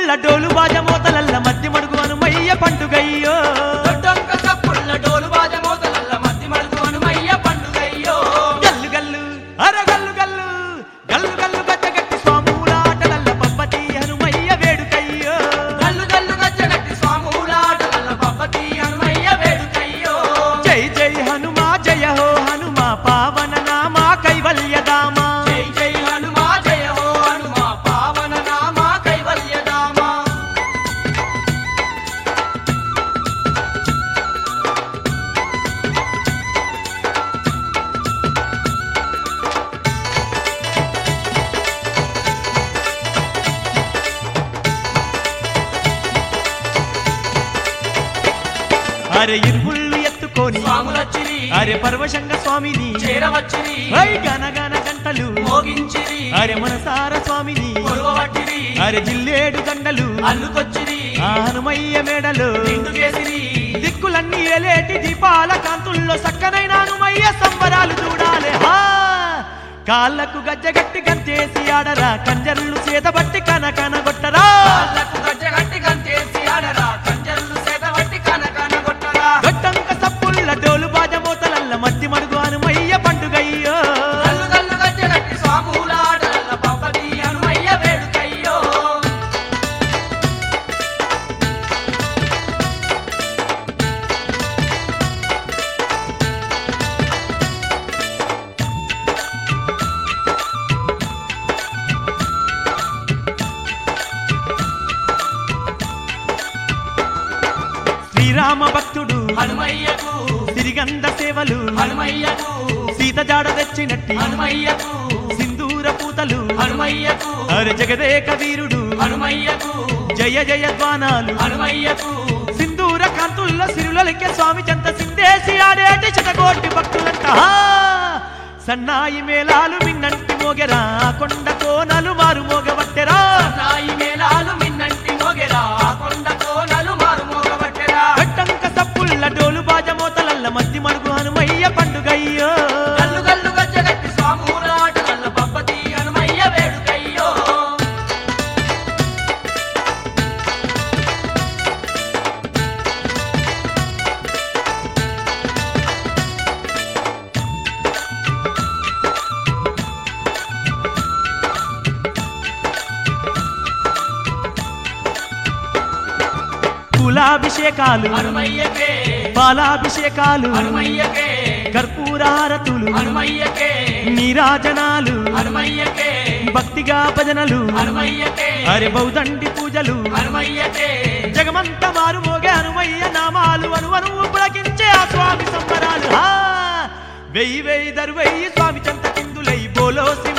సప్పుళ్ళ డోలు బాజ మోతలల్ల మధ్య మడుగు హనుమయ్య పండుగయ్యో దొడ్డొక్క సప్పుళ్ళ డోలు బాజ మోతలల్ల మధ్య మడుగు హనుమయ్య పండుగయ్యో గల్లు గల్లు అర గల్లు గల్లు గల్లు గల్లు గచ్చగట్టి స్వాముల ఆటలల్ల పబ్బతి హనుమయ్య వేడుకయ్యో గల్లు గల్లు గచ్చగట్టి స్వాముల ఆటలల్ల పబ్బతి హనుమయ్య వేడుకయ్యో జై జై హనుమా జయ హో హనుమా పావన నామా కైవల్యదామా జై జై హనుమా జయ హో హనుమా పావన నామ కైవల్యదామా అరే ఇరుముళ్ళు ఎత్తుకొని స్వాములచ్చిరి అరే పరవశంగ స్వామిని చేరవచ్చిరి వై గనగన గంటలు మోగించిరి అరే మనసార స్వామిని కొలువబట్టిరి అరే జిల్లేడు దండలు అల్లుకొచ్చిరి ఆ హనుమయ్య మేడలు నిండుకేసిరి దిక్కులన్నీ ఎలేటి దీపాల కాంతుల్లో సక్కనైన హనుమయ్య సంబరాలు చూడాలి హా కాళ్ళకు గజ్జగట్టి గంతేసి ఆడరా కంజర్లు చేతబట్టి కన కన కొట్టరా కాళ్ళకు గజ్జగట్టి గంతేసి ఆడరా కంజర్లు సేతబట్టి కనకన కొట్టరా గట్టంక సప్పుళ్ళ డోలు బాజ మోతలల్ల మధ్య మడుగు హనుమయ్య పండుగయ్యో గల్లు గల్లు గజ్జగట్టి స్వాముల ఆటలల్ల పబ్బతి హనుమయ్య వేడుకయ్యో శ్రీరామ భక్తుడు హనుమయ్యకు సిరిగంధ సేవలు హనుమయ్యకు సీత జాడ తెచ్చినట్టి హనుమయ్యకు సింధూర పూతలు హనుమయ్యకు అరే జగదేక వీరుడు హనుమయ్యకు జయ జయ ద్వానాలు హనుమయ్యకు సింధూర కాంతుల్లో సిరులలికే స్వామి చెంత సిందేసి ఆడేటి శతకోటి భక్తులంట హా! సన్నాయి మేళాలు మిన్నంటి మోగెరా కొండ కోనలు మారు మోగవట్టెరా నాయి మేళాలు మిన్నంటి మోగెరా కొండ కోనలు మారు మోగబట్టెరా గట్టంక సప్పుళ్ళ డోలు బాజ మోతలల్ల మధ్య మడుగు హనుమయ్య పండుగయ్యో గల్లు గల్లు గజ్జగట్టి స్వాముల ఆటలల్ల పబ్బతి హనుమయ్య వేడుకయ్యో కులాభిషేకాలు హనుమయ్యకే పాలాభిషేకాలు హనుమయ్యకే కర్పూరహారతులు హనుమయ్యకే నీరాజనాలు హనుమయ్యకే భక్తిగా భజనలు హనుమయ్యకే అరే బౌదండి పూజలు హనుమయ్యకే జగమంత మారు మోగే హనుమయ్య నామాలు అనువను పులకించే ఆ స్వామి సంబరాలు హా! వెయ్యి వెయ్యి దరు వెయ్యి స్వామి చెంత కిందులై బోలో శివ